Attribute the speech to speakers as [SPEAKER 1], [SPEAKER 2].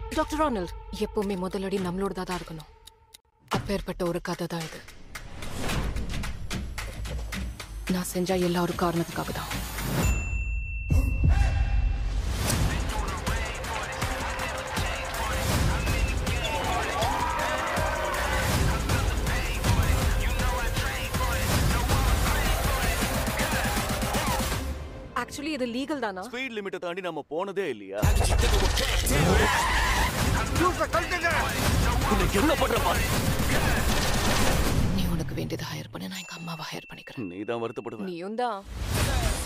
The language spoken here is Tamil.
[SPEAKER 1] டாக்டர் ஆனல்ட் எப்பவுமே முதலடி நம்மளோட தான் இருக்கணும் அப்பேற்பட்ட ஒரு கதை தான் இது நான் செஞ்சா எல்லா ஒரு காரணத்துக்காக தான் ஆக்சுவலி இது லீகல் தானா
[SPEAKER 2] ஸ்பீட் லிமிட்டை தாண்டி நம்ம போனதே இல்லையா உன்னை என்ன பண்ற பாரு
[SPEAKER 1] நீ உனக்கு வேண்டியதை ஹையர் பண்ண நான் எங்க அம்மாவை ஹையர் பண்ணிக்கிறேன்
[SPEAKER 2] நீ தான் வருத்தப்படுவ
[SPEAKER 1] நீயும் தான்